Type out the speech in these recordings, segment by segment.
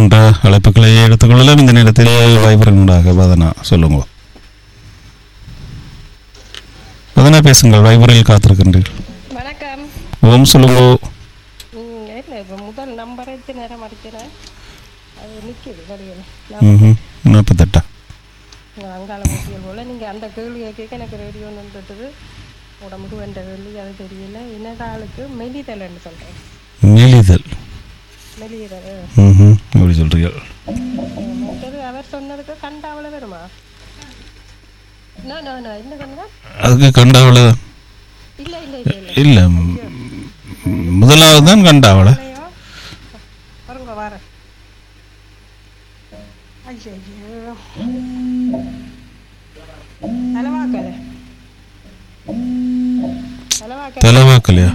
வருகின்ற அழைப்புகளை எடுத்துக்கொள்ளலாம் இந்த நேரத்தில் வைபரனுடாக வதனா சொல்லுங்க வதனா பேசுங்கள் வைபரில் காத்திருக்கின்றீர்கள் வணக்கம் ஓம் சொல்லுங்க ம், இல்ல இப்போ முதல் நம்பரை எத்தனை நேரம் அடிக்கிறேன் அது நிற்கிது வடிவில் ம் நாற்பத்தெட்டா அங்கால முக்கியம் போல் நீங்கள் அந்த கேள்வியை கேட்க எனக்கு ரேடியோ நின்றுட்டுது உடம்புக்கு வேண்ட கேள்வி அது தெரியல இன்னொரு ஆளுக்கு மெலிதல்னு சொல்கிறேன் மெலிதல் மெலிதல் ம் அப்படி சொல்றீர்கள் மற்றது அவர் சொன்னதுக்கு கண்டாவள வருமா நோ நோ நோ என்ன சொன்னா அதுக்கு கண்டாவளை இல்லை இல்லை இல்லை இல்லை இல்லை முதலாவது தான் கண்டாவளை இல்லையோ வருங்க வரேன் ஐயோ ஐயோ தலைவாக்கலை தலைவாக்கலை தலைவாக்கலையா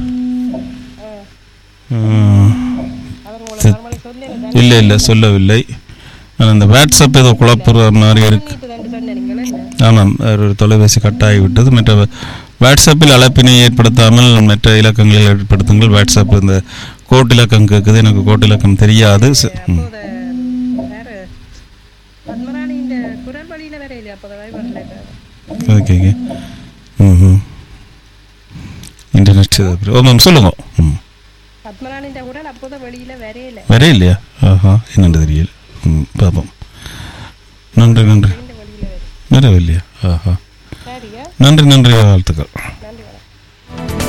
அவர் உங்களை நார்மலி சொல்லல இல்லை இல்லை சொல்லவில்லை ஆனால் இந்த வாட்ஸ்அப் ஏதோ குழப்புற மாதிரி இருக்கு தண்ணிட்டு தான் சொன்னீங்களே ஆமாம் ஒரு தொலைபேசி கட்டாகி விட்டது மற்ற வாட்ஸ்அப்பில் அழைப்பினை ஏற்படுத்தாமல் மற்ற இலக்கங்களில் ஏற்படுத்துங்கள் வாட்ஸ்அப் இந்த கோட் இலக்கம் கேட்குது எனக்கு கோட் இலக்கம் தெரியாது ச- ம். அப்போது வேற பத்மராணி இந்த குரல் வழியில வேற இல்லையா அப்போது வைபரில் ஓகே ஓகே ம் இன்டர்நெட் ஓ மேம் சொல்லுங்க ம் பத்மராணி இந்த குரல் அப்போதான் வெளியில வரையில வேற இல்லையா ஆஹா என்னென்று தெரியல